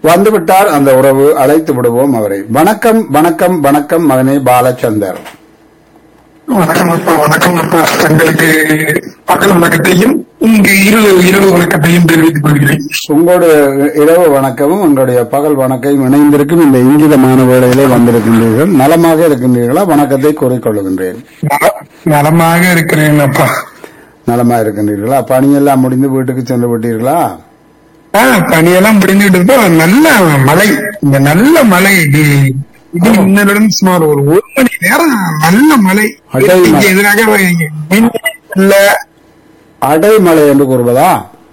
வந்துவிட்டார் அந்த உறவு அழைத்து விடுவோம் அவரை வணக்கம் வணக்கம் வணக்கம் மகனே பாலச்சந்தர் வணக்கம் அப்பா வணக்கம் அப்பா தங்களுக்கு பகல் வணக்கத்தையும் இங்கு இரவு இரவு வணக்கத்தையும் தெரிவித்துக் கொள்கிறேன் உங்களோட இரவு வணக்கமும் உங்களுடைய பகல் வணக்கையும் இணைந்திருக்கும் இந்த இங்கிதமான வேளையிலே வந்திருக்கின்றீர்கள் நலமாக இருக்கின்றீர்களா வணக்கத்தை கூறிக்கொள்கின்றேன் நல- நலமாக இருக்கிறேன் அப்பா நலமா இருக்கின்றீர்களா பணியெல்லாம் முடிந்து வீட்டுக்கு சென்று விட்டீர்களா ஆ, பனியெல்லாம் முடிந்துட்டு இருக்கா நல்ல மழை இந்த நல்ல மழை இது இது இன்னுடன் சுமார் ஒரு ஒரு மணி நேரம் நல்ல மழை அடே மழை. இங்க எதிராக மின் இல்ல அடைமழை என்று கூறுவதா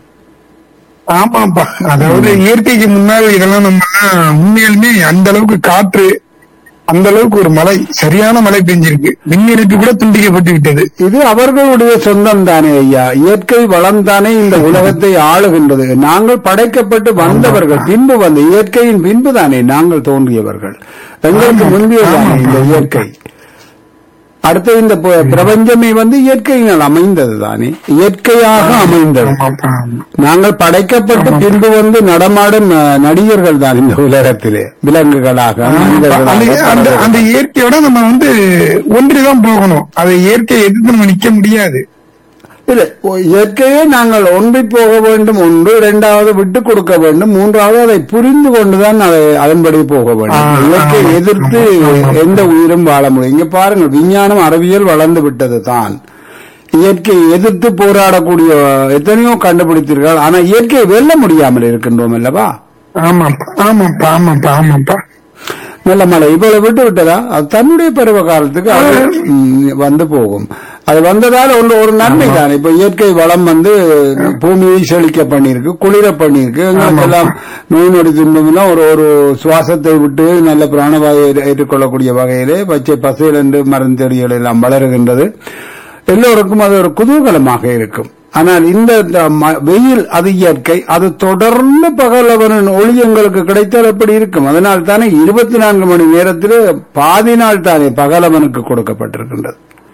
ஆமாப்பா அதாவது இயற்கைக்கு முன்னால் இதெல்லாம் நம்ம உண்மையாலுமே அந்த அளவுக்கு காற்று அந்த அளவுக்கு ஒரு மழை சரியான மழை பெஞ்சிருக்கு மின் இணைப்பு கூட துண்டிக்கப்பட்டு விட்டது இது அவர்களுடைய சொந்தம் தானே ஐயா இயற்கை வளம் தானே இந்த உலகத்தை ஆளுகின்றது நாங்கள் படைக்கப்பட்டு வந்தவர்கள் பின்பு வந்த இயற்கையின் பின்பு தானே நாங்கள் தோன்றியவர்கள் எங்களுக்கு முந்தையதானே இந்த இயற்கை அடுத்து இந்த ப- பிரபஞ்சமே வந்து இயற்கையினால் அமைந்தது தானே இயற்கையாக அமைந்தது ஆமாப்பா. நாங்கள் படைக்கப்பட்டு பின்பு வந்து நடமாடும் அஹ், நடிகர்கள் தான் இந்த உலகத்திலே விலங்குகளாக அந்த மனிதர்களாக அந்த அந்த இயற்கையோட நம்ம வந்து ஒன்றிதான் போகணும் அதை இயற்கையை எதிர்த்து நம்ம நிக்க முடியாது இல்ல ஒ- இயற்கையே நாங்கள் ஒன்றி போக வேண்டும் ஒன்று இரண்டாவது விட்டு கொடுக்க வேண்டும் மூன்றாவது அதை புரிந்து கொண்டுதான் அதை அதன்படி போக வேண்டும் ஆ, இயற்கையை ஆ, எதிர்த்து எந்த உயிரும் வாழ முடியும் இங்க பாருங்கள் விஞ்ஞானம் அறிவியல் வளர்ந்து விட்டது தான் இயற்கையை எதிர்த்து போராடக்கூடிய எத்தனையோ கண்டுபிடித்தீர்கள் ஆனா இயற்கையை வெல்ல முடியாமல் இருக்கின்றோம் அல்லவா ஆமாப்பா ஆமாப்பா ஆமாப்பா ஆமாப்பா நல்ல மழை இவ்வளவு விட்டு விட்டதா அது தன்னுடைய பருவ காலத்துக்கு அது ம், வந்து போகும் அது வந்ததால் ஒன்று ஒரு நன்மை தான் இப்ப இயற்கை வளம் வந்து பூமியை செழிக்க பண்ணியிருக்கு குளிர பண்ணியிருக்கு எல்லாம் நோய் நொடி துன்பம்லாம் ஒரு ஒரு சுவாசத்தை விட்டு நல்ல பிராணவாயு ஏற்று- ஏற்றுக்கொள்ளக்கூடிய வகையிலே பச்சை பசையில் என்று மருந்தெடிகள் எல்லாம் வளருகின்றது எல்லோருக்கும் அது ஒரு குதூகலமாக இருக்கும் ஆனால் இந்த இந்த ம- வெயில் அது இயற்கை அது தொடர்ந்து பகலவனின் ஒளி எங்களுக்கு கிடைத்தால் எப்படி இருக்கும் அதனால் தானே இருபத்தி நான்கு மணி நேரத்தில் பாதி நாள் தானே பகலவனுக்கு கொடுக்கப்பட்டிருக்கின்றது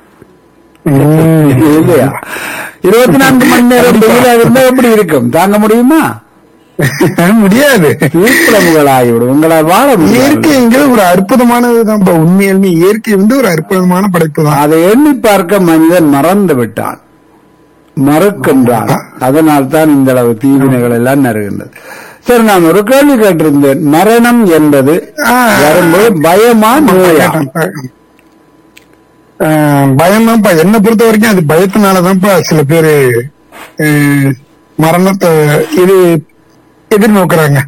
உம். இல்லையா இருபத்தி நான்கு மணி நேரம் வெயிலாக இருந்தா எப்படி இருக்கும் தாங்க முடியுமா முடியாது தீப்பிழம்புகள் ஆகிவிடும் உங்களால் வாழ முடியாது இயற்கைங்கிறது ஒரு அற்புதமானதுதான்ப்பா உண்மையாலுமே இயற்கை வந்து ஒரு அற்புதமான படைப்பு தான் அதை எண்ணி பார்க்க மனிதன் மறந்து விட்டான் மறுக்கின்றான் அதனால் தான் இந்த அளவு தீவினைகள் எல்லாம் நறுகின்றது சரி நான் ஒரு கேள்வி கேட்டிருந்தேன் மரணம் என்பது ஆ. வரும்போது பயமா நோயா பயம்தான்ப்பா என்னை பொறுத்த வரைக்கும் அது பயத்தினாலதான்ப்பா சில பேரு அஹ், மரணத்தை இது எதிர்நோக்குறாங்க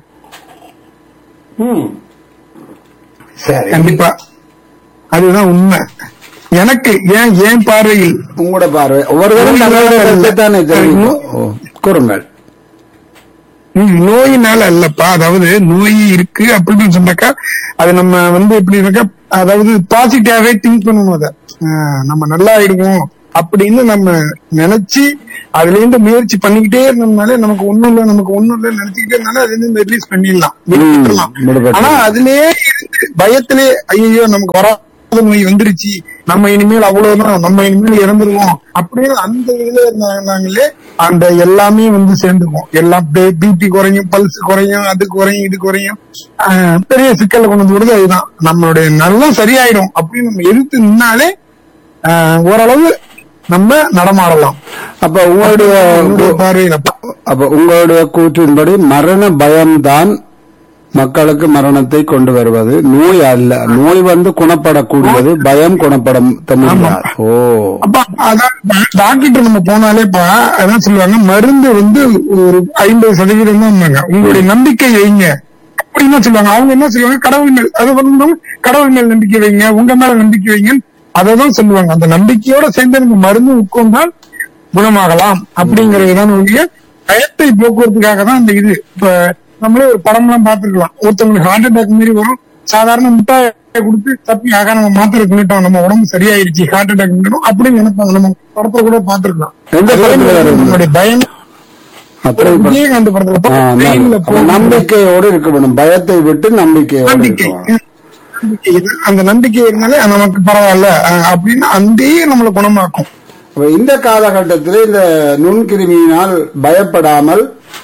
சரி கண்டிப்பா அதுதான் உண்மை எனக்கு ஏன் ஏன் பார்வையில் உங்களோட பார்வை ஒவ்வொருவரும் தங்களுடைய கருத்தைத்தானே தெரிவிக்கும் ஓ, கூறுங்கள் ம், நோயினால அல்லப்பா அதாவது நோய் இருக்கு அப்படின்னு சொன்னாக்கா அது நம்ம வந்து எப்படி இருக்கா அதாவது பாசிட்டிவாவே திங்க் பண்ணணும் அதை ஆஹ், நம்ம நல்லா ஆயிடுவோம் அப்படின்னு நம்ம நினைச்சு அதுல இருந்து முயற்சி பண்ணிக்கிட்டே இருந்தோம்னாலே நமக்கு ஒண்ணும் இல்ல நமக்கு ஒண்ணும் இல்ல நினைச்சுக்கிட்டே இருந்தாலும் அதுல இருந்து ரிலீஸ் பண்ணிடலாம் விட்டுறலாம். விடுபட்டுடலாம். ஆனா அதுலயே இருந்து பயத்திலே ஐயோ நமக்கு வராத நோய் வந்துருச்சு நம்ம இனிமேல் அவ்வளவுதான் நம்ம இனிமேல் இறந்துருவோம் அப்படின்னு அந்த இதுல இருந்தாங்களே அந்த எல்லாமே வந்து சேர்ந்துக்கும் எல்லாம் பிபி குறையும் பல்ஸ் குறையும் அது குறையும் இது குறையும் ஆஹ் பெரிய சிக்கல்ல கொண்டு வந்து விடுறது அதுதான் நம்மளுடைய நல்லா சரியாயிடும் அப்படின்னு நம்ம எதிர்த்து நின்னாலே ஆஹ் ஓரளவு நம்ம நடமாடலாம் அப்ப உங்களுடைய என்னுடைய பார்வையில அப்ப உங்களுடைய கூற்றின்படி மரண பயம்தான் மக்களுக்கு மரணத்தை கொண்டு வருவது நோய் அல்ல நோய் வந்து குணப்படக்கூடியது பயம் குணப்பட முடியாது ஓ அப்ப அதான் டாக்டர் நம்ம போனாலேப்பா அதான் சொல்லுவாங்க மருந்து வந்து ஒரு ஐம்பது சதவீதம் தான் உங்களுடைய நம்பிக்கை வைங்க அப்படின்னு சொல்லுவாங்க அவங்க என்ன சொல்லுவாங்க கடவுள் மேல் அது வந்து கடவுள் மேல் நம்பிக்கை வைங்க உங்க மேல நம்பிக்கை வைங்க அததான் சொல்லுவாங்க அந்த நம்பிக்கையோட சேர்ந்து நம்ம மருந்து உட்கொண்டால் குணமாகலாம் அப்படிங்கறதுதான் ஒழிய பயத்தை போக்குவரத்துக்காக தான் அந்த இது இப்ப நம்மளே ஒரு படம் எல்லாம் பாத்துக்கலாம் ஒருத்தவங்களுக்கு ஹார்ட் அட்டாக் மாரி வரும் சாதாரண முட்டாயை கொடுத்து தப்பி ஆக நம்ம மாத்திரை பண்ணிட்டோம் நம்ம உடம்பு சரியாயிருச்சு ஹார்ட் அட்டாக் பண்ணிட்டோம் அப்படின்னு நினைப்பாங்க நம்ம படத்துல கூட பாத்துருக்கலாம் எந்த படத்துல வருது? நம்மளுடைய பயம் அப்படி விஜயகாந்த் படத்துல ஆ, பா- trainல அப்ப போகும்போது நம்பிக்கையோடு இருக்க வேண்டும் பயத்தை விட்டு நம்பிக்கையோடு நம்பிக்கை இருக்கணும் நம்பிக்கை இது. அந்த நம்பிக்கை இருந்தாலே நமக்கு பரவாயில்ல அஹ் அப்படின்னு அந்தே நம்மளை குணமாக்கும் அப்ப இந்த காலகட்டத்தில் இந்த நுண்கிருமியினால் பயப்படாமல்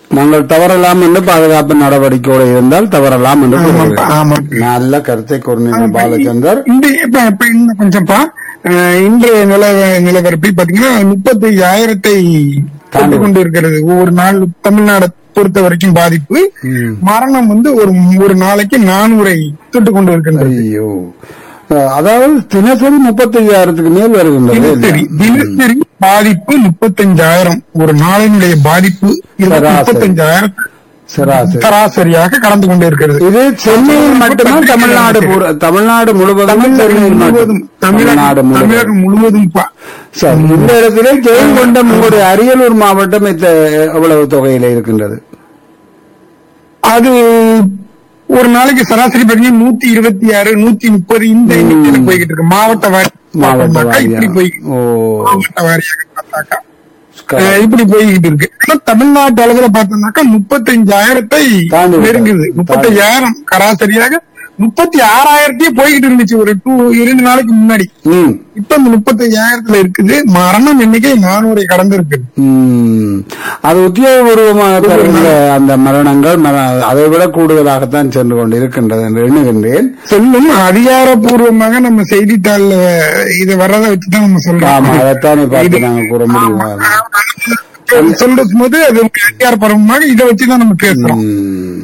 நாங்கள் தவறலாம் என்று பாதுகாப்பு நடவடிக்கையோடு இருந்தால் தவறலாம் என்று ஆமாப்பா, கூறுகிறீர்கள். ஆமாப்பா. நல்ல கருத்தை கூறினீர்கள் பாலச்சந்தர் இந்த இப்ப இப்ப இன்னும் கொஞ்சம்ப்பா அஹ், இன்றைய நில நிலவரப்படி பாத்தீங்கன்னா முப்பத்தி ஆயிரத்தை தாண்டி கொண்டு இருக்கிறது ஒவ்வொரு நாள் தமிழ்நாடு பொறுத்த வரைக்கும் பாதிப்பு ம். மரணம் வந்து ஒரு ஒரு நாளைக்கு நானூரை தொட்டு கொண்டு இருக்கின்றது ஐயோ அஹ், அதாவது தினசரி முப்பத்தையாயிரத்துக்கு மேல் வருகின்றது தினசரி தினசரி பாதிப்பு முப்பத்தஞ்சாயிரம் ஒரு நாளினுடைய பாதிப்பு சராசரி. முப்பத்தஞ்சாயிரம் சராசரி சராசரியாக கடந்து கொண்டு இருக்கிறது இது சென்னையில் மட்டுமா தமிழ்நாடு பூரா- தமிழ்நாடு முழுவதும் சென்னையில் முழுவதும் மட்டும் தமிழ்நாடு தமிழகம் முழுவதும் தமிழகம் முழுவதும் பா- சரி இந்த இடத்திலே ஜெயங்கொண்டம் உங்களுடைய அரியலூர் மாவட்டம் எத்த- எவ்வளவு தொகையில இருக்கின்றது அது ஒரு நாளைக்கு சராசரி பாத்தீங்கன்னா நூத்தி இருபத்தி ஆறு நூத்தி முப்பது இந்த எண்ணிக்கையில போய்கிட்டு இருக்கு மாவட்ட வாரி மாவட்ட பார்த்தாக்கா இப்படி வாரியா? போய் ஓ மாவட்ட வாரியாக பார்த்தாக்கா அஹ் இப்படி போய்கிட்டு இருக்கு ஆனா தமிழ்நாட்டு அளவுல பார்த்தோம்னாக்கா முப்பத்தஞ்சாயிரத்தை தாண்டி விட்டது. நெருங்குது முப்பத்தஞ்சாயிரம் சராசரியாக முப்பத்தி ஆறாயிரத்தையே போய்கிட்டு இருந்துச்சு ஒரு டூ இரண்டு நாளைக்கு முன்னாடி ம் இப்ப இந்த முப்பத்தஞ்சாயிரத்துல இருக்குது மரணம் எண்ணிக்கை நானூறை கடந்து இருக்குது ம். அது உத்தியோகபூர்வமாக தருகின்ற அந்த மரணங்கள் மர- அதை விட கூடுதலாகத்தான் சென்று கொண்டு இருக்கின்றது என்று எண்ணுகின்றேன் சொல்லும் அதிகாரப்பூர்வமாக நம்ம செய்தித்தாள்ல இத வர்றத வச்சுதான் நம்ம சொல்றோம் ஆமா அதைத்தானே பார்த்து நாங்க கூற முடியும் அது சொல்லும் போது அது அதிகாரப்பூர்வமாக இதை வச்சுதான் நம்ம பேசுறோம் ம்.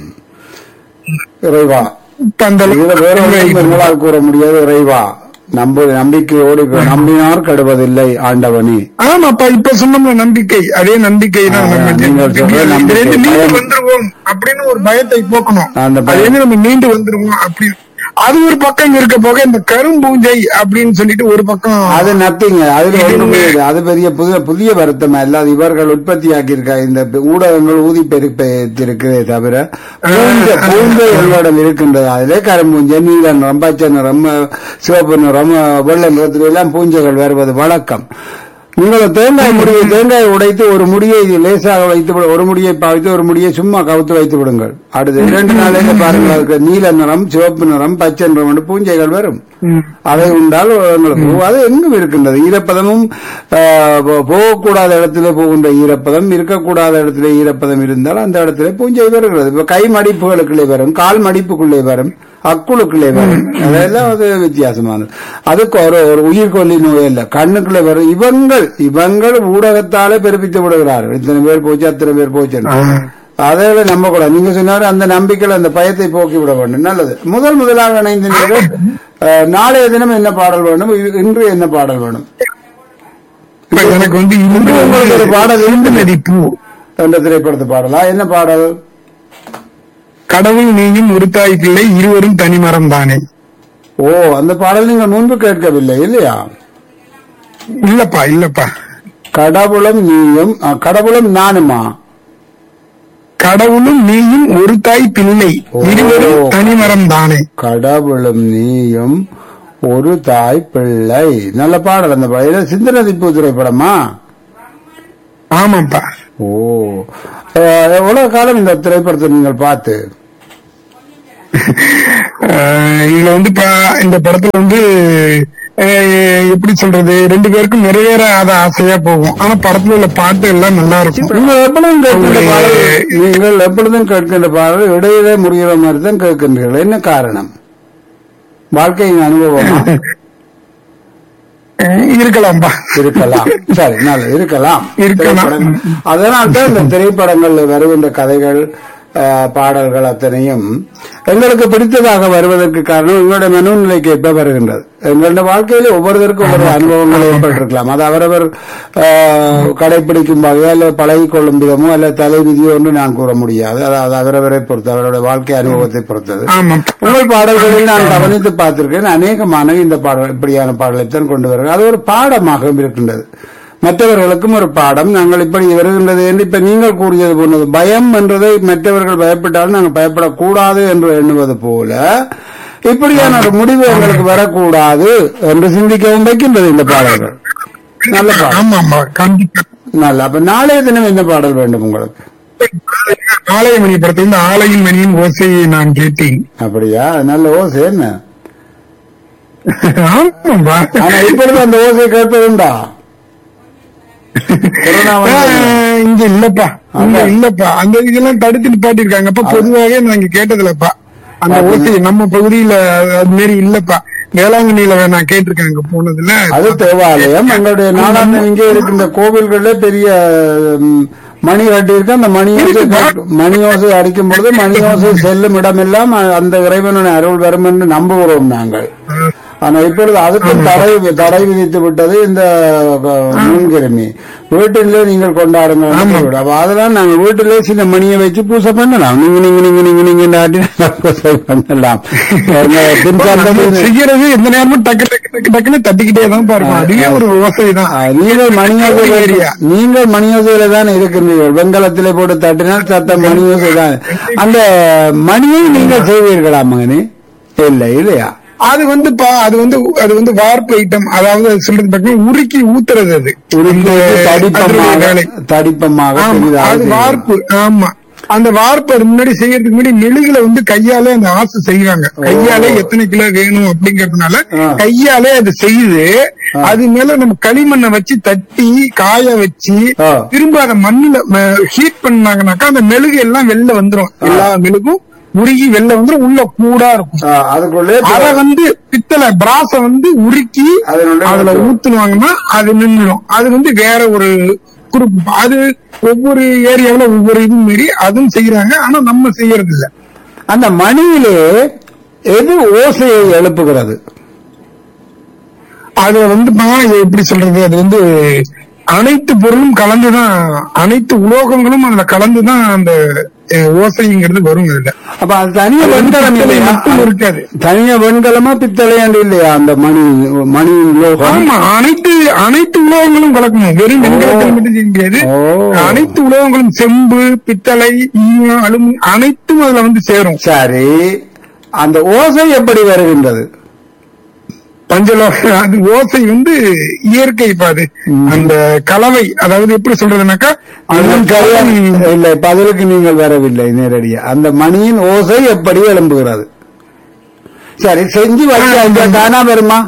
இறைவா இப்ப அந்த இதுல வேற ஒன்றும் அளவுக்கு எங்களால் கூற முடியாது இறைவா நம்ப நம்பிக்கையோடு நம்பினார் கடுவதில்லை ஆண்டவனே ஆமாப்பா இப்ப சொன்னோம்ல நம்பிக்கை அதே நம்பிக்கை தான் ஆ, நம்ம நீங்கள் சொல்ற இதுல நம்பிக்கை. இருந்து மீண்டு பயம். வந்துருவோம் அப்படின்னு ஒரு பயத்தை போக்கணும் அந்த பயம். அதுல இருந்து நம்ம மீண்டு வந்துருவோம் அப்படின்னு அது ஒரு பக்கம் இருக்க போக இந்த கரும்பூஞ்சை அப்படின்னு சொல்லிட்டு ஒரு பக்கம் அது நத்திங்க அதுல இது ஒண்ணுமே உண்மை. இல்லை. அது பெரிய புதிய புதிய வருத்தம் அல்லாது இவர்கள் உற்பத்தியாக்கி இருக்க இந்த ஊடகங்கள் ஊதி பெருக்கிறதே தவிர பூஞ்சை பூஞ்சை எங்களிடம் இருக்கின்றது அதிலே கரும்பூஞ்சை நீல நிறம் பச்சை நிறம் சிவப்பு நிறம் வெள்ளை நிறத்தில் எல்லாம் பூஞ்சைகள் வருவது வழக்கம் நீங்கள் தேங்காய் முடியை தேங்காய் உடைத்து ஒரு முடியை லேசாக வைத்து விடு- ஒரு முடியை பாய்த்து ஒரு முடியை சும்மா கவுத்து வைத்து விடுங்கள் அடுத்து இரண்டு நாளைக்கு பாருங்கள் அதுக்கு நீல நிறம் சிவப்பு நிறம் பச்சை நிறம் என்று பூஞ்சைகள் வரும் ம். அதை உண்டால் உங்களுக்கு அது எங்கும் இருக்கின்றது ஈரப்பதமும் ஆஹ், போ- போகக்கூடாத இடத்திலே போகின்ற ஈரப்பதம் இருக்கக்கூடாத இடத்திலே ஈரப்பதம் இருந்தால் அந்த இடத்திலே பூஞ்சை வருகிறது இப்ப கை மடிப்புகளுக்குள்ளே வரும் கால் மடிப்புக்குள்ளே வரும் அக்குளுக்குள்ளே வரும் அதெல்லாம் அது வித்தியாசமானது அதுக்கு ஒரு ஒரு உயிர்கொல்லி நோய் இல்ல கண்ணுக்குள்ளே வரும் இவங்கள் இவங்கள் ஊடகத்தாலே பெருப்பித்து விடுகிறார்கள் இத்தனை பேர் போச்சு அத்தனை பேர் போச்சு ஆ. அதே நம்ப கூடாது நீங்க சொன்னாரு அந்த நம்பிக்கையில அந்த பயத்தை போக்கி விட வேண்டும் நல்லது முதல் முதலாக இணைந்தீர்கள் அஹ், நாளைய தினம் என்ன பாடல் வேணும் இ- இன்று என்ன பாடல் வேணும் இப்ப எனக்கு வந்து இன்று இன்று உங்களுக்கு ஒரு பாடல் இந்து இருந்து நதி பூ என்ற திரைப்படத்து பாடலா என்ன பாடல் கடவுள் நீயும் ஒரு தாய் பிள்ளை இருவரும் தனிமரம் தானே ஓ அந்த பாடல் நீங்கள் முன்பு கேட்கவில்லை இல்லையா இல்லப்பா இல்லப்பா கடவுளும் நீயும் அஹ், கடவுளும் நானுமா கடவுளும் நீயும் ஒரு தாய் பிள்ளை ஓ. இருவரும் தனிமரம் தானே கடவுளும் நீயும் ஒரு தாய் பிள்ளை நல்ல பாடல் அந்த பாடல் இது சிந்தனதிப்பு திரைப்படமா ஆமாப்பா ஓ அஹ், எவ்வளவு காலம் இந்த திரைப்படத்தை நீங்கள் பார்த்து ஆஹ் இதுல வந்து பா இந்த படத்துல வந்து ஆஹ் எப்படி சொல்றது ரெண்டு பேருக்கும் நிறைவேறாத ஆசையா போகும் ஆனா படத்துல உள்ள பாட்டு எல்லாம் நல்லா இருக்கும் நீங்கள் எப்பொழுதும் கேட்கின்ற ஒரு- பாடல் நீங்கள் எப்பொழுதும் கேட்கின்ற பாடல் இடையிலே முறிகிற மாதிரி தான் கேட்கின்றீர்கள் என்ன காரணம் வாழ்க்கையின் அனுபவமா ஆஹ் இருக்கலாம்பா இருக்கலாம் சரி நல்ல இருக்கலாம் இருக்கலாம். திரைப்படங்கள். அதனால் தான் இந்த திரைப்படங்கள் வருகின்ற கதைகள் அஹ், பாடல்கள் அத்தனையும் எங்களுக்கு பிடித்ததாக வருவதற்கு காரணம் எங்களுடைய மனோநிலைக்கு எப்ப வருகின்றது எங்களுடைய வாழ்க்கையில ஒவ்வொருவருக்கும் ஒவ்வொரு அனுபவங்கள் ஏற்பட்டிருக்கலாம் அது அவரவர் அஹ், கடைபிடிக்கும் வகையோ அல்ல பழகிக் கொள்ளும் விதமோ அல்ல தலை விதியோ என்று நான் கூற முடியாது அதாவது அவரவரை பொறுத்து அவருடைய வாழ்க்கை அனுபவத்தை பொறுத்தது ஆமாப்பா உங்கள் பாடல்களில் நான் கவனித்து பார்த்திருக்கேன் அநேகமான இந்த பாடல் இப்படியான பாடலைத்தான் கொண்டு வருகிறேன் அது ஒரு பாடமாக இருக்கின்றது மற்றவர்களுக்கும் ஒரு பாடம் நாங்கள் இப்படி வருகின்றது என்று இப்ப நீங்கள் கூறியது போனது பயம் என்றதை மற்றவர்கள் பயப்பட்டாலும் நாங்கள் பயப்படக்கூடாது என்று எண்ணுவது போல இப்படியான ஒரு முடிவு எங்களுக்கு வரக்கூடாது என்று சிந்திக்கவும் வைக்கின்றது இந்த பாடல்கள் நல்ல பாடல் ஆமாம்பா கண்டிப்பா நல்ல அப்ப நாளைய தினம் என்ன பாடல் வேண்டும் உங்களுக்கு ஆலய மணி படத்துல இந்த ஆலயின் மணியின் ஓசையை நான் கேட்டேன் அப்படியா அது நல்ல ஓசை என்ன ஆமாம்பா ஆனா இப்பொழுது அந்த ஓசை கேட்பதுண்டா கொரோனா வந்து- ஆஹ், இங்க இல்லப்பா இங்க இல்லப்பா அந்த இதெல்லாம் தடுத்து நிப்பாட்டிருக்காங்க அப்ப பொதுவாகவே நாங்க கேட்டதில்லப்பா அந்த ஓசி நம்ம பகுதியில அது மாரி இல்லப்பா வேளாங்கண்ணியில நான் கேட்டிருக்கேன் அங்க போனதுல அது தேவாலயம் எங்களுடைய நாளாந்த இங்கே இருக்கின்ற கோவில்களே பெரிய ம், மணி கட்டி இருக்கு அந்த மணி ஓசை கேட்கும். மணி ஓசை அடிக்கும் பொழுது மணி ஓசை செல்லும் இடமெல்லாம் அ- அந்த இறைவனுடைய அருள் வரும் என்று நம்புகிறோம் நாங்கள் ஆனா இப்பொழுது அதுக்கும் தடை தடை விதித்து விட்டது இந்த அஹ், முன்கிருமி வீட்டிலே நீங்கள் கொண்டாடுங்க அப்ப அதெல்லாம் நாங்க வீட்டிலே சின்ன மணியை வச்சு பூசை பண்ணலாம் நீங்க நீங்க நீங்க நீங்க நீங்க நாட்டி பூசை பண்ணலாம் அந்த பின்சாந்தம் செய்யறது எந்த நேரமும் டக்கு டக்கு டக்கு டக்குன்னு தட்டிக்கிட்டே தான் பாருங்க அதுவே ஒரு விவசாயி தான் ஆ, நீங்கள் மணியோசையில நீங்கள் மணியோசையில தான் இருக்கின்றீர்கள் வெங்கலத்திலே போட்டு தட்டினால் சத்தம் மணியோசை தான் அந்த மணியை நீங்கள் செய்வீர்களா மகனே இல்லை இல்லையா அது வந்து பா அது வந்து அது வந்து வார்ப்பு ஐட்டம் அதாவது அது சொல்றது பாத்தீங்கன்னா உருக்கி ஊத்துறது அது உருக்கி அந்த தடிப்பமாக அதனுடைய வேலை. தடிப்பமாக ஆமா, பெரிதாக அது செய்வீர்கள். வார்ப்பு ஆமா அந்த வார்ப்பு அது முன்னாடி செய்யறதுக்கு முன்னாடி நெழுகுல வந்து கையாலே அந்த ஆசை செய்வாங்க கையாலே எத்தனை கிலோ வேணும் அப்படிங்கறதுனால ஆ. கையாலே அது செய்து அது மேல நம்ம களிமண்ணை வச்சு தட்டி காய வச்சு ஆ. திரும்ப அதை மண்ணுல ஹீட் பண்ணாங்கனாக்கா அந்த மெழுகு எல்லாம் வெளில வந்துரும் எல்லா மெழுகும் உருகி வெளில வந்துரும் உள்ள கூடா இருக்கும் ஆ, அதுக்குள்ளே அத வந்து பித்தளை பிராச வந்து உருக்கி அதனுடைய அதுல ஊத்துவோம். ஊத்துனாங்கன்னா அது நின்றுடும் அது வந்து வேற ஒரு குரூப் அது ஒவ்வொரு ஏரியாவுல ஒவ்வொரு இது மாரி அதுவும் செய்யறாங்க ஆனா நம்ம செய்யறது இல்ல அந்த மணியிலே எது ஓசையை எழுப்புகிறது அது வந்து பா, இது எப்படி சொல்றது அது வந்து அனைத்து பொருளும் கலந்துதான் அனைத்து உலோகங்களும் அதுல கலந்துதான் அந்த அஹ், ஓசைங்கிறது வரும் இதுல அப்ப அது தனியா வெண்கலம் பித்தளை இல்லையா மட்டும் இருக்காது தனியா வெண்கலமா பித்தளை என்று இல்லையா அந்த மணி மணி லோகம் ஆமா அனைத்து அனைத்து உலோகங்களும் கலக்கணும் வெறும் வெண்கலத்தில் மட்டும் செய்ய முடியாது ஓ. அனைத்து உலோகங்களும் செம்பு பித்தளை ஈயம் அலுமினி அனைத்தும் அதுல வந்து சேரும் சரி அந்த ஓசை எப்படி வருகின்றது பஞ்சலோக அது ஓசை வந்து இயற்கை பாது அந்த கலவை அதாவது எப்படி சொல்றதுனாக்கா இன்னும் அந்த சரியா கலவை- இல்லை பதிலுக்கு நீங்கள் வரவில்லை நேரடியா அந்த மணியின் ஓசை எப்படி எழும்புகிறது சரி செஞ்சு வச்சு தானா வருமா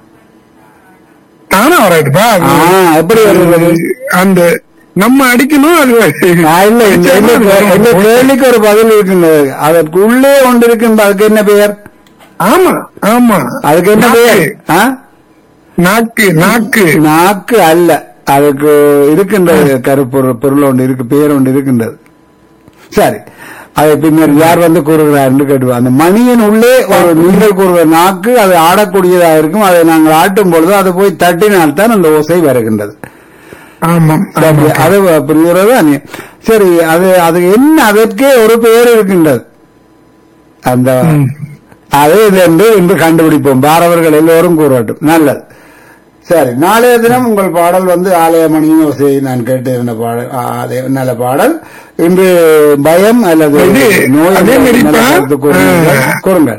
தானா வராதுப்பா அது ஆ, எப்படி வருகிறது அந்த நம்ம அடிக்கணும் அது நான் இல்லை இந்த இந்த கே- இந்த கேள்விக்கு ஒரு பதில் இருக்கின்றது அதற்கு உள்ளே ஒன்று இருக்கின்ற அதுக்கு என்ன பெயர் ஆமா ஆமா அதுக்கு என்ன பெயர் ஆ? நாக்கு நாக்கு நாக்கு அல்ல அதுக்கு இருக்கின்றது கருப்பொருள் பொருள் ஒன்று இருக்கு பெயர் ஒன்று இருக்கின்றது சரி அதை பின்னர் யார் வந்து கூறுகிறார் என்று கேட்டுவோம் அந்த மணியின் உள்ளே ஒரு நீங்கள் கூறுகிற நாக்கு அது ஆடக்கூடியதாக இருக்கும் அதை நாங்கள் ஆட்டும் பொழுது அது போய் தட்டினால்தான் அந்த ஓசை வருகின்றது ஆமா சரி, அது புரிகிறது தானே? சரி அது அது என்ன அதற்கே ஒரு பெயர் இருக்கின்றது அந்த ம். அது இது என்று இன்று கண்டுபிடிப்போம் பாரவர்கள் எல்லோரும் கூறட்டும் நல்லது சரி நாளைய தினம் உங்கள் பாடல் வந்து ஆலயமணியின் ஓசையை நான் கேட்டிருந்த பாடல் ஆ, அதே நல்ல பாடல் இன்று பயம் அல்லது இது, நோய் அதே மாதிரி நல்ல இப்ப, கருத்து கூறுங்கள். ஆ. கூறுங்கள்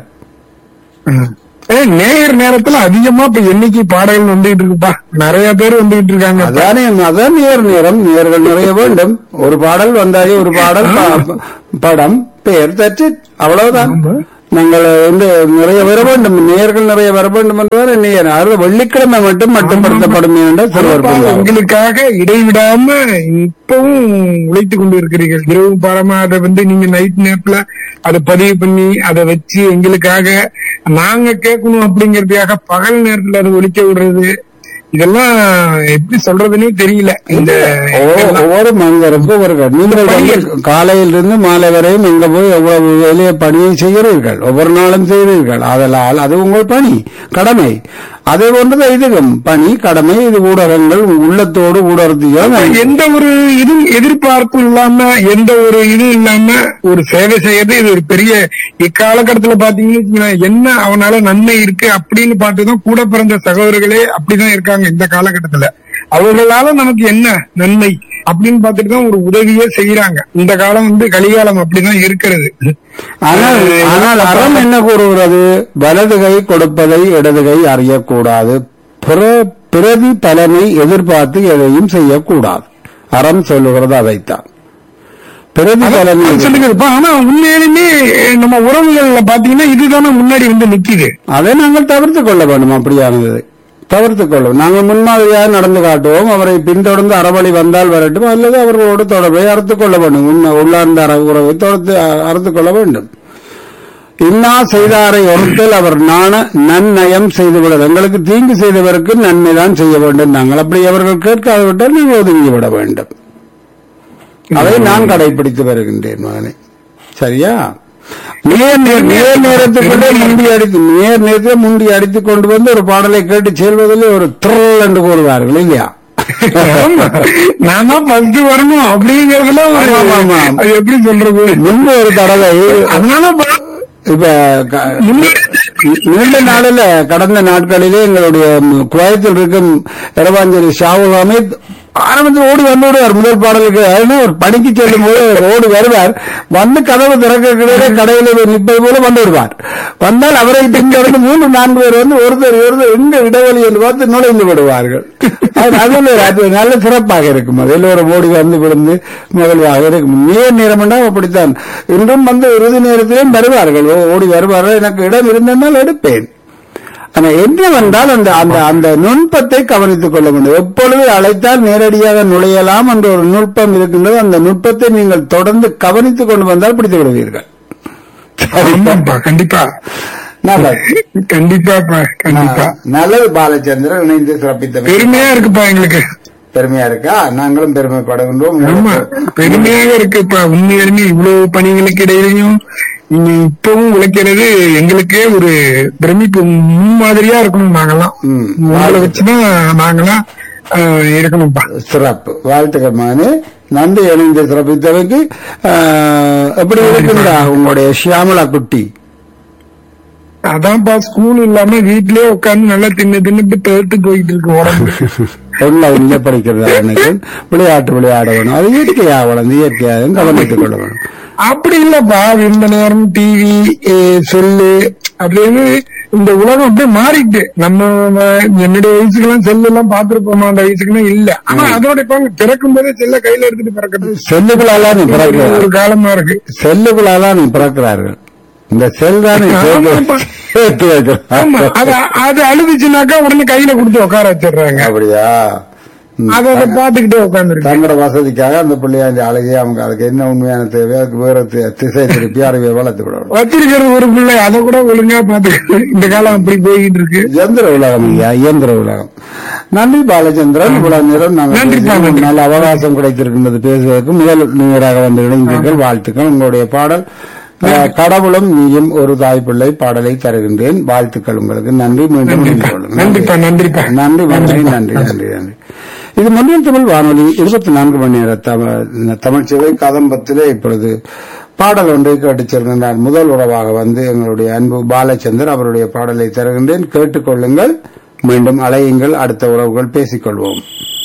ஏ, நேர் நேரத்துல அதிகமா இப்ப எண்ணிக்கை பாடல்கள் வந்துகிட்டு இருக்குப்பா நிறைய பேர் வந்துகிட்டு இருக்காங்க இப்ப. அதானே அதான் நேர் நேரம் நேர்கள் நிறைய வேண்டும் ஒரு பாடல் வந்தாலே ஒரு பாடல் ப- படம் பெயர் தச்சு அவ்வளவுதான் ஆமா. நாங்கள் வந்து நிறைய வர வேண்டும் நேர்கள் நிறைய வர வேண்டும் என்றால் நேர் அது வெள்ளிக்கிழமை மட்டும் மட்டுப்படுத்தப்படும் என்று சிறுவர் அப்பா, கூறுவார்கள். உங்களுக்காக இடைவிடாம இப்பவும் உழைத்து கொண்டு இருக்கிறீர்கள் இரவு பாரமா அதை வந்து நீங்க நைட் நேரத்துல அதை பதிவு பண்ணி அதை வச்சு எங்களுக்காக நாங்க கேட்கணும் அப்படிங்கறதுக்காக பகல் நேரத்துல அதை ஒழிக்க விடுறது இதெல்லாம் எப்படி சொல்றதுன்னே தெரியல இந்த ஒவ்வொரு- ஒவ்வொரு மனிதருக்கும் ஒவ்வொரு கண். நீங்கள் வந்து காலையிலிருந்து மாலை வரையும் எங்க போய் எவ்வளவு வேலையை பணியை செய்கிறீர்கள் ஒவ்வொரு நாளும் செய்கிறீர்கள் அதனால் அது உங்கள் பணி கடமை அதே போன்றது இதுவும் பணி கடமை இது ஊடகங்கள் உள்ளத்தோடு ஊடகத்தையும் எந்த ஒரு இதுவும் எதிர்பார்ப்பு இல்லாம எந்த ஒரு இது இல்லாம ஒரு சேவை செய்யறது இது ஒரு பெரிய இக்காலகட்டத்துல பாத்தீங்கன்னு வச்சுக்கோங்களேன், என்ன அவனால நன்மை இருக்கு அப்படின்னு பார்த்துதான் கூட பிறந்த சகோதரர்களே அப்படிதான் இருக்காங்க இந்த காலகட்டத்துல அவர்களால நமக்கு என்ன நன்மை அப்படின்னு பார்த்துட்டு தான் ஒரு உதவியே செய்யறாங்க இந்த காலம் வந்து கலிகாலம் அப்படிதான் இருக்கிறது ஆனால் ஆனால் அறம் என்ன கூறுகிறது வலது கை கொடுப்பதை இடது கை அறியக்கூடாது பிற- பிரதி பலனை எதிர்பார்த்து எதையும் செய்யக்கூடாது அறம் சொல்லுகிறது அதைத்தான் பிரதி பலனை அது சொல்லுங்கப்பா ஆனா உண்மையிலுமே நம்ம உறவுகள்ல பாத்தீங்கன்னா இதுதானே முன்னாடி வந்து நிக்குது அதை நாங்கள் தவிர்த்து கொள்ள வேண்டும் அப்படியானது தவிர்த்துக் கொள்ளும் நாங்கள் முன்மாதிரியாக நடந்து காட்டுவோம் அவரை பின்தொடர்ந்து அறவழி வந்தால் வரட்டும் அல்லது அவர்களோடு தொடர்பை அறுத்துக் கொள்ள வேண்டும் உன்ன உள்ளார்ந்த அற உறவை தொடர்ந்து அ- அறுத்துக் கொள்ள வேண்டும் இன்னா செய்தாரை ஒருத்தல் அவர் நாண நன்னயம் செய்துவிட எங்களுக்கு தீங்கு செய்தவருக்கு நன்மைதான் செய்ய வேண்டும் நாங்கள் அப்படி அவர்கள் கேட்காவிட்டால் நீங்கள் ஒதுங்கி விட வேண்டும் அதை நான் கடைபிடித்து வருகின்றேன் மகனே சரியா நேர் நேர் நேர் நேரத்துக்குள்ளே முண்டி அடித்து நேர் நேரத்தில் முண்டி அடித்துக் கொண்டு வந்து ஒரு பாடலை கேட்டு செல்வதில் ஒரு த்ரில் என்று கூறுவார்கள் இல்லையா ஆமா. நான் தான் ஃபர்ஸ்ட் வரணும் அப்படிங்கறதுல ஒரு ஆமா, ஆமா. அது எப்படி சொல்றது முன்பு ஒரு தடவை அதனால பா- இப்ப க- நீண்ட நாளில் கடந்த நாட்களிலே எங்களுடைய ம், குவைத்தில் இருக்கும் இரவாஞ்சலி ஷாவுல் அமீத் ஆரம்பத்தில் ஓடி வந்து விடுவார் முதல் பாடலுக்கு அதுனா ஒரு பணிக்கு செல்லும் போது ஓடி வருவார் வந்து கதவு திறக்கிறே கடையில் நிற்பது போல வந்து விடுவார் வந்தால் அவரை பின்தொடர்ந்து மூன்று நான்கு பேர் வந்து ஒருத்தர் ஒருத்தர் எங்க இடைவெளி என்று பார்த்து நுழைந்து விடுவார்கள் அது அதில் அது நல்ல சிறப்பாக இருக்கும் அது எல்லோரும் ஓடி வந்து விழுந்து மகிழ்வாக இருக்கும் நேர் நேரம் என்றால் அப்படித்தான் இன்றும் வந்து இறுதி நேரத்திலும் வருவார்கள் ஓ- ஓடி வருவார்கள் எனக்கு இடம் இருந்ததால் எடுப்பேன் ஆனா என்னவென்றால் அந்த அந்த அந்த நுட்பத்தை கவனித்துக் கொள்ள வேண்டும் எப்பொழுது அழைத்தால் நேரடியாக நுழையலாம் என்ற ஒரு நுட்பம் இருக்கின்றது அந்த நுட்பத்தை நீங்கள் தொடர்ந்து கவனித்துக் கொண்டு வந்தால் பிடித்து விடுவீர்கள் ஆமாப்பா கண்டிப்பா நல்லது கண்டிப்பாப்பா கண்டிப்பா நல்லது பாலச்சந்திரன் இணைந்து சிறப்பித்த பெருமையா இருக்குப்பா எங்களுக்கு பெருமையா இருக்கா நாங்களும் பெருமைப்படுகின்றோம் ஆமா பெருமையாக இருக்குப்பா உண்மையாலுமே இவ்வளவு பணிகளுக்கு இடையிலையும் நீங்க இப்பவும் உழைக்கிறது எங்களுக்கே ஒரு பிரமிப்பு முன்மாதிரியா இருக்கணும் நாங்கெல்லாம் ம். உங்களை வச்சுதான் நாங்கெல்லாம் ஆஹ், இருக்கணும்ப்பா சிறப்பு வாழ்த்துக்கள் மகனே நன்றி இணைந்து சிறப்பித்தவைக்கு ஆஹ், எப்படி இருக்கின்றா உங்களுடைய ஷியாமலா குட்டி அதான்ப்பா ஸ்கூல் இல்லாம வீட்லயே உட்கார்ந்து நல்லா தின்னு தின்னுட்டு பேர்த்து போயிட்டு இருக்கு உடம்பு ஆன்லைன்ல படிக்கிறதா எனக்கு விளையாட்டு விளையாட வேணும் அது இயற்கையா வளர்ந்து இயற்கையாக கவனித்துக் கொள்ள வேணும் அப்படி இல்லப்பா இந்த நேரம் டிவி செல்லு அப்படின்னு இந்த உலகம் அப்படியே மாறிட்டு நம்ம அஹ், என்னுடைய வயசுக்கெல்லாம் செல்லு எல்லாம் பாத்துருப்போமா அந்த வயசுக்குலாம் இல்ல ஆனா அதோட இப்ப பிறக்கும் போதே செல்ல கையில எடுத்துட்டு பிறக்கிறது செல்லுகளால நீ பிறக்கிறார் ஒரு காலமா இருக்கு செல்லுகளால நீ பிறக்கிறார்கள் இந்த செல் தான் நீ ஆமாப்பா. சேர்த்து ஆமா வைக்கிறார் அது அது அழுதுச்சுனாக்கா உடனே கையில கொடுத்து உட்கார வச்சிடுறாங்க அப்படியா ம். அதை அதை பாத்துக்கிட்டே உட்காந்துருக்கு தங்களோட வசதிக்காக அந்த பிள்ளையாண்டி அழகிய அவங்க அதுக்கு என்ன உண்மையான தேவை அதுக்கு வேற தி- திசை திருப்பி அறிவை வளர்த்து விடணும் வச்சிருக்கிறது ஒரு பிள்ளை அதை கூட ஒழுங்கா பாத்துக்க இந்த காலம் அப்படி போயிட்டு இருக்கு இயந்திர உலகம் ஐயா இயந்திர உலகம் நன்றி பாலச்சந்திரன் இவ்வளவு நேரம் நாங்கள் நன்றிப்பா, பேசினோம். நன்றி. நல்ல அவகாசம் கிடைத்திருக்கின்றது பேசுவதற்கு முதல் நீராக வந்து இணைந்தீர்கள் வாழ்த்துக்கள் உங்களுடைய பாடல் அஹ், கடவுளும் நீயும் ஒரு தாய் பிள்ளை பாடலை தருகின்றேன் வாழ்த்துக்கள் உங்களுக்கு நன்றி மீண்டும் இணைந்து கொள்ளுங்கள். நன்றிப்பா நன்றிப்பா நன்றி நன்றி நன்றி நன்றி நன்றி இது மன்றியல் தமிழ் வானொலி இருபத்தி நான்கு மணி நேர தமிழ் தமிழ் சேவை கதம்பத்திலே இப்பொழுது பாடல் ஒன்றை கேட்டுச் செல்கின்றார் முதல் உறவாக வந்து எங்களுடைய அன்பு பாலச்சந்தர் அவருடைய பாடலை தருகின்றேன் கேட்டுக்கொள்ளுங்கள் மீண்டும் அலையுங்கள் அடுத்த உறவுகள் பேசிக்கொள்வோம்